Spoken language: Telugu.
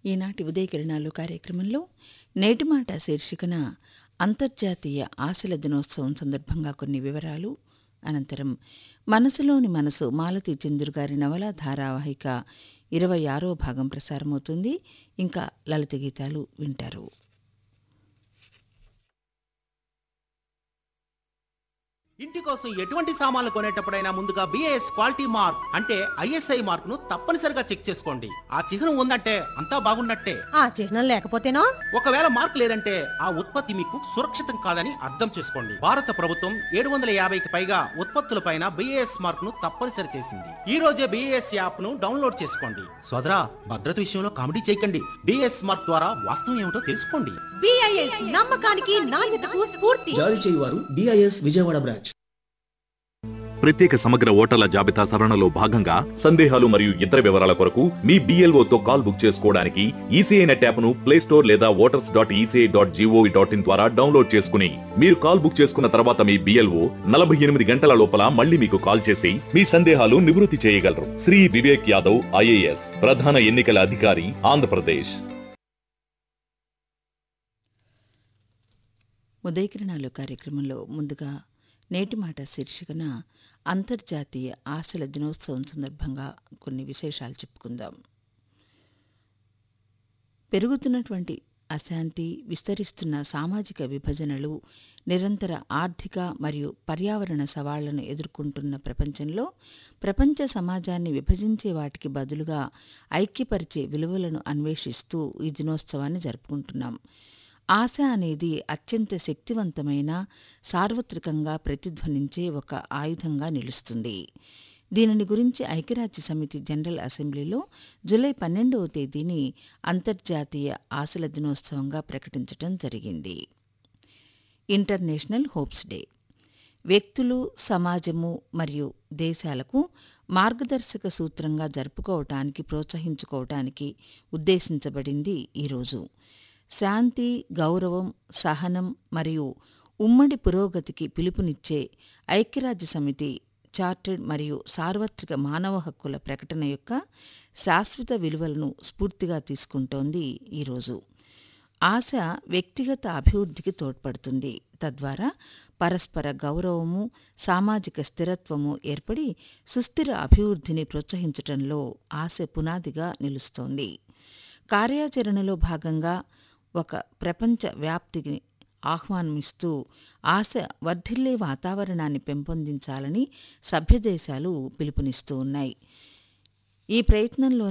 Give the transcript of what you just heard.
ఈనాటి ఉదయకిరణాలు కార్యక్రమంలో నేటి మాట శీర్షికన అంతర్జాతీయ ఆశల దినోత్సవం సందర్భంగా కొన్ని వివరాలు అనంతరం మనసులోని మనసు మాలతి చంద్రు గారి నవల ధారావాహిక ఇరవై ఆరో భాగం ప్రసారమవుతుంది ఇంకా లలిత గీతాలు వింటారు ఇంటి కోసం ఎటువంటి సామాన్లు కొనేటప్పుడైనా ముందుగా బిఏఎస్ క్వాలిటీ మార్క్ అంటే ఐఎస్ఐ మార్క్ ను తప్పనిసరిగా చెక్ చేసుకోండి ఆ చిహ్నం ఉందంటే అంతా బాగున్నట్టే ఆ చిహ్నం లేకపోతేనో ఒకవేళ మార్క్ లేదంటే ఆ ఉత్పత్తి మీకు సురక్షితం కాదని అర్థం చేసుకోండి భారత ప్రభుత్వం ఏడు వందల యాభైకి పైగా ఉత్పత్తులపైన బిఏఎస్ మార్క్ ను తప్పనిసరి చేసింది ఈ రోజే బిఏఎస్ యాప్ ను డౌన్లోడ్ చేసుకోండి సోదరా భద్రత విషయంలో కామెడీ చేయకండి బిఏఎస్ మార్క్ ద్వారా వాస్తవం ఏమిటో తెలుసుకోండి బిఐఎస్ నమ్మకానికి నాణ్యతకు స్ఫూర్తి జారీ చేయువారు బిఐఎస్ విజయవాడ బ్రాంచ్ ప్రత్యేక సమగ్ర ఓటర్ల జాబితా సవరణలో భాగంగా సందేహాలు మరియు ఇతర వివరాల కొరకు మీ BLO తో కాల్ బుక్ చేసుకోవడానికి ఈసీఐ నెట్ యాప్ ను ప్లే స్టోర్ లేదా voters dot ECI dot gov dot in ద్వారా డౌన్లోడ్ చేసుకుని మీరు కాల్ బుక్ చేసుకున్న తర్వాత మీ బిఎల్ఓ నలభై ఎనిమిది గంటల లోపల మళ్ళీ మీకు కాల్ చేసి మీ సందేహాలు నివృత్తి చేయగలరు శ్రీ వివేక్ యాదవ్ ఐఏఎస్ ప్రధాన ఎన్నికల అధికారి ఆంధ్రప్రదేశ్ ఉదయకిరణాలు కార్యక్రమంలో ముందుగా నేటి మాట శీర్షికన అంతర్జాతీయ ఆశల దినోత్సవం సందర్భంగా కొన్ని విశేషాలు చెప్పుకుందాం పెరుగుతున్నటువంటి అశాంతి విస్తరిస్తున్న సామాజిక విభజనలు నిరంతర ఆర్థిక మరియు పర్యావరణ సవాళ్లను ఎదుర్కొంటున్న ప్రపంచంలో ప్రపంచ సమాజాన్ని విభజించే వాటికి బదులుగా ఐక్యపరిచే విలువలను అన్వేషిస్తూ ఈ దినోత్సవాన్ని జరుపుకుంటున్నాం ఆశ అనేది అత్యంత శక్తివంతమైన సార్వత్రికంగా ప్రతిధ్వనించే ఒక ఆయుధంగా నిలుస్తుంది దీనిని గురించి ఐక్యరాజ్య సమితి జనరల్ అసెంబ్లీలో జూలై పన్నెండవ తేదీని అంతర్జాతీయ ఆశల దినోత్సవంగా ప్రకటించటం జరిగింది ఇంటర్నేషనల్ హోప్స్ డే వ్యక్తులు సమాజము మరియు దేశాలకు మార్గదర్శక సూత్రంగా జరుపుకోవటానికి ప్రోత్సహించుకోవటానికి ఉద్దేశించబడింది ఈరోజు శాంతి గౌరవం సహనం మరియు ఉమ్మడి పురోగతికి పిలుపునిచ్చే ఐక్యరాజ్య సమితి చార్టర్డ్ మరియు సార్వత్రిక మానవ హక్కుల ప్రకటన యొక్క శాశ్వత విలువలను స్ఫూర్తిగా తీసుకుంటోంది ఈరోజు ఆశ వ్యక్తిగత అభివృద్ధికి తోడ్పడుతుంది తద్వారా పరస్పర గౌరవము సామాజిక స్థిరత్వము ఏర్పడి సుస్థిర అభివృద్ధిని ప్రోత్సహించటంలో ఆశ పునాదిగా నిలుస్తోంది కార్యాచరణలో భాగంగా ఒక ప్రపంచ వ్యాప్తిని ఆహ్వానమిస్తూ ఆశ వర్ధిల్లే వాతావరణాన్ని పెంపొందించాలని సభ్యదేశాలు పిలుపునిస్తూ ఉన్నాయి ఈ ప్రయత్నంలో